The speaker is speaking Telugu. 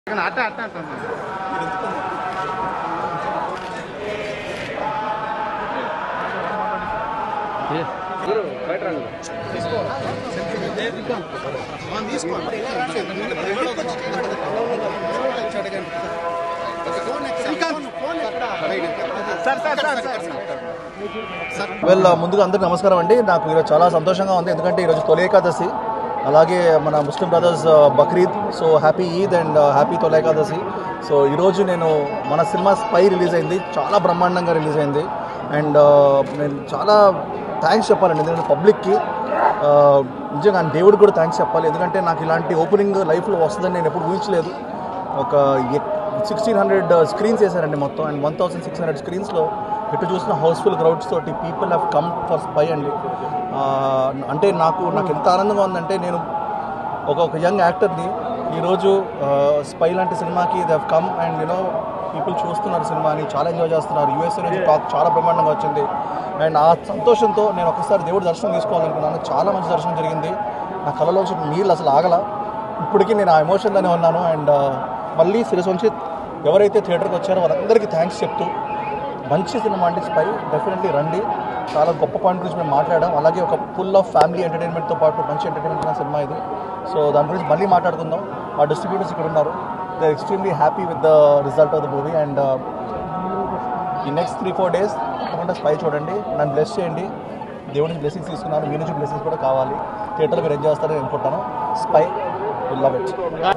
అట్ట అట్ట అంటుంది sir sir sir sir well ముందుగా అందరికీ నమస్కారం అండి నాకు ఈరోజు చాలా సంతోషంగా ఉంది ఎందుకంటే ఈరోజు తొలి ఏకాదశి అలాగే మన Muslim brothers Bakrid so happy Eid and happy Tholi Ekadashi so ఈరోజు నేను మన సినిమా స్పై రిలీజ్ అయింది చాలా బ్రహ్మాండంగా రిలీజ్ అయింది అండ్ నేను చాలా థ్యాంక్స్ చెప్పాలండి ఎందుకంటే పబ్లిక్కి నిజంగా దేవుడికి కూడా థ్యాంక్స్ చెప్పాలి ఎందుకంటే నాకు ఇలాంటి ఓపెనింగ్ లైఫ్లో వస్తుందని నేను ఎప్పుడు ఊహించలేదు ఒక సిక్స్టీన్ హండ్రెడ్ స్క్రీన్స్ వేశారండి మొత్తం and one thousand six hundred స్క్రీన్స్లో ఎటు చూసిన హౌస్ఫుల్ క్రౌడ్స్ తోటి people have come for Spy అండి ఆ, అంటే నాకు నాకు ఎంత ఆనందంగా ఉందంటే నేను ఒక ఒక యంగ్ యాక్టర్ని ఈరోజు స్పై లాంటి సినిమాకి they have come and you know people చూస్తున్నారు సినిమాని చాలా ఎంజాయ్ చేస్తున్నారు యూఎస్ఏ నుంచి టాక్ చాలా బ్రహ్మాండంగా వచ్చింది అండ్ ఆ సంతోషంతో నేను ఒకసారి దేవుడి దర్శనం తీసుకోవాలనుకున్నాను చాలా మంచి దర్శనం జరిగింది నా కళ్ళలోంచి నీళ్ళు అసలు ఆగల ఇప్పటికీ నేను ఆ ఎమోషన్లోనే ఉన్నాను అండ్ మళ్ళీ సిరస్ నుంచి ఎవరైతే థియేటర్కి వచ్చారో వాళ్ళందరికీ థ్యాంక్స్ చెప్తూ మంచి సినిమా అంటే స్పై డెఫినెట్లీ రండి చాలా గొప్ప పాయింట్ గురించి మేము మాట్లాడాం అలాగే ఒక ఫుల్ ఆఫ్ ఫ్యామిలీ ఎంటర్టైన్మెంట్తో పాటు మంచి ఎంటర్టైన్మెంట్ ఉన్న సినిమా ఇది సో దాని గురించి మళ్ళీ మాట్లాడుకుందాం మా డిస్ట్రిబ్యూటర్స్ ఇక్కడ ఉన్నారు they are extremely happy with the result of the movie and ఈ నెక్స్ట్ త్రీ ఫోర్ డేస్ తప్పకుండా స్పై చూడండి నన్ను బ్లెస్ చేయండి దేవుడి నుంచి బ్లెస్సింగ్స్ తీసుకున్నాను మీ నుంచి బ్లెస్సింగ్స్ కూడా కావాలి థియేటర్లో మీరు ఎంజాయ్ చేస్తారని అనుకుంటాను స్పై విల్ లవ్ ఇట్